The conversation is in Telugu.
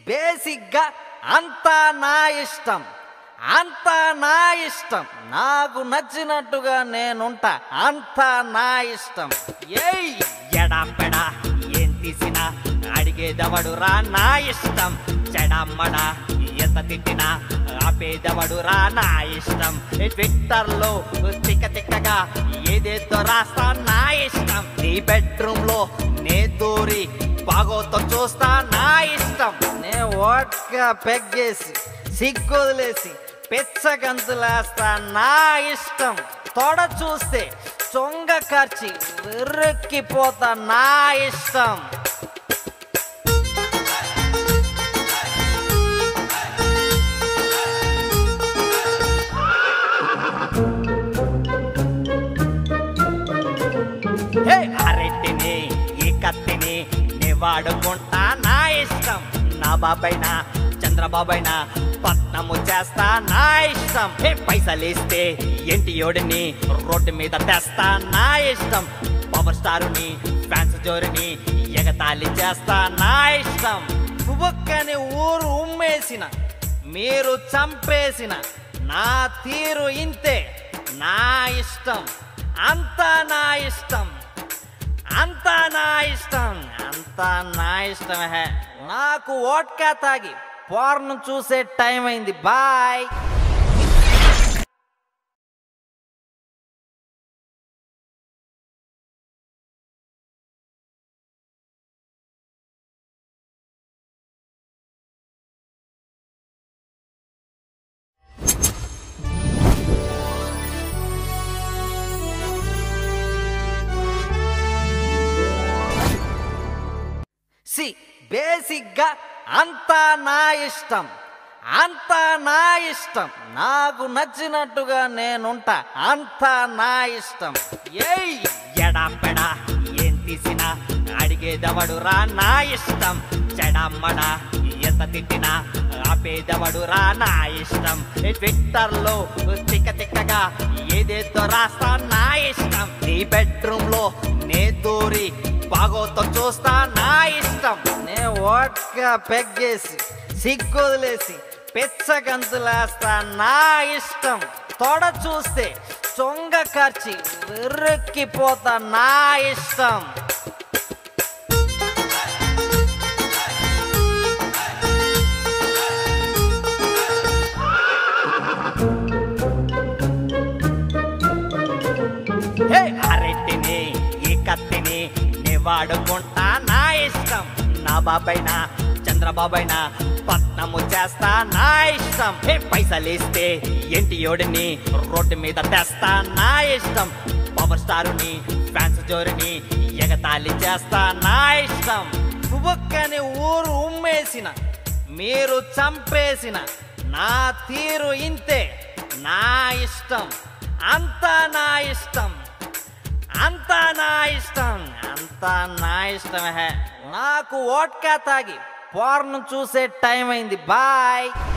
బేసిక్గా అంతా నా ఇష్టం అంతా నా ఇష్టం నాకు నచ్చినట్టుగా నేనుంటా అంతా నా ఇష్టం ఏయ్ ఎడా పెడా ఏం తీసినా అడిగేదవడు రా నా ఇష్టం చెడమ్మడా ఎంత తిట్టినా ఆపేదవడు రా నా ఇష్టం ట్విట్టర్ లో తిక్క తిక్కగా ఏదేదో రాస్తా నా ఇష్టం నీ బెడ్రూమ్ లో నే దూరి బాగోతో చూస్తా నా ఇష్టం నే ఓట్గా పెగ్గేసి సిగ్గొదిలేసి పిచ్చగంతులేస్తా నా ఇష్టం తొడ చూస్తే చొంగ ఖర్చి వెర్రెక్కిపోతా నా ఇష్టం హే అరెట్టిని ఈ కత్తిని నే వాడుకుంటా నా ఇష్టం నా బాబైనా చంద్రబాబైనా పట్నము చేస్తా నా ఇష్టం హే పైసలిస్తే ఎంటియోడిని రోడ్డు మీద తెస్తా నా ఇష్టం పవర్ స్టారుని ఫ్యాన్స్ జోరుని ఎగతాళి చేస్తా నా ఇష్టం పువ్వక్కని ఊరు ఉమ్మేసిన మీరు చంపేసిన నా తీరు ఇంతే నా ఇష్టం అంతా నా ఇష్టం అంతా నా ఇష్టం అంతా నా ఇష్టమే నాకు ఓట్కా తాగి పోర్ను చూసే టైం అయింది బాయ్ సి బేసిక్గా అంతా నా ఇష్టం అంతా నా ఇష్టం నాకు నచ్చినట్టుగా నేనుంటా అంతా నా ఇష్టం ఏయ్ ఎడా పెడా ఏం తీసినా అడిగేదవడు రా నా ఇష్టం చెడమ్మడా ఎంత తిట్టినా ఆపేదవడు రా నా ఇష్టం ట్విట్టర్ లో తిక్క తిక్కగా ఏదేదో రాస్తా నా ఇష్టం నీ బెడ్రూమ్ లో నే దూరి బాగోతో చూస్తా నా ఇష్టం నే ఓట్గా పెగ్గేసి సిగ్గొదిలేసి పిచ్చగంతులేస్తా నా ఇష్టం తొడ చూస్తే చొంగ ఖర్చి వెర్రెక్కిపోతా నా ఇష్టం హే అరెట్టిని ఈ కత్తిని నే వాడుకుంటా నా ఇష్టం నా బాబైనా చంద్రబాబైనా పట్నము చేస్తా నా ఇష్టం హే పైసలిస్తే ఎంటియోడిని రోడ్డు మీద తెస్తా నా ఇష్టం పవర్ స్టారుని ఫ్యాన్స్ జోరుని ఎగతాళి చేస్తా నా ఇష్టం పువ్వక్కని ఊరు ఉమ్మేసిన మీరు చంపేసిన నా తీరు ఇంతే నా ఇష్టం అంతా నా ఇష్టం అంతా నా ఇష్టం అంతా నా ఇష్టమే నాకు ఓట్కా తాగి పోర్ను చూసే టైం అయింది బాయ్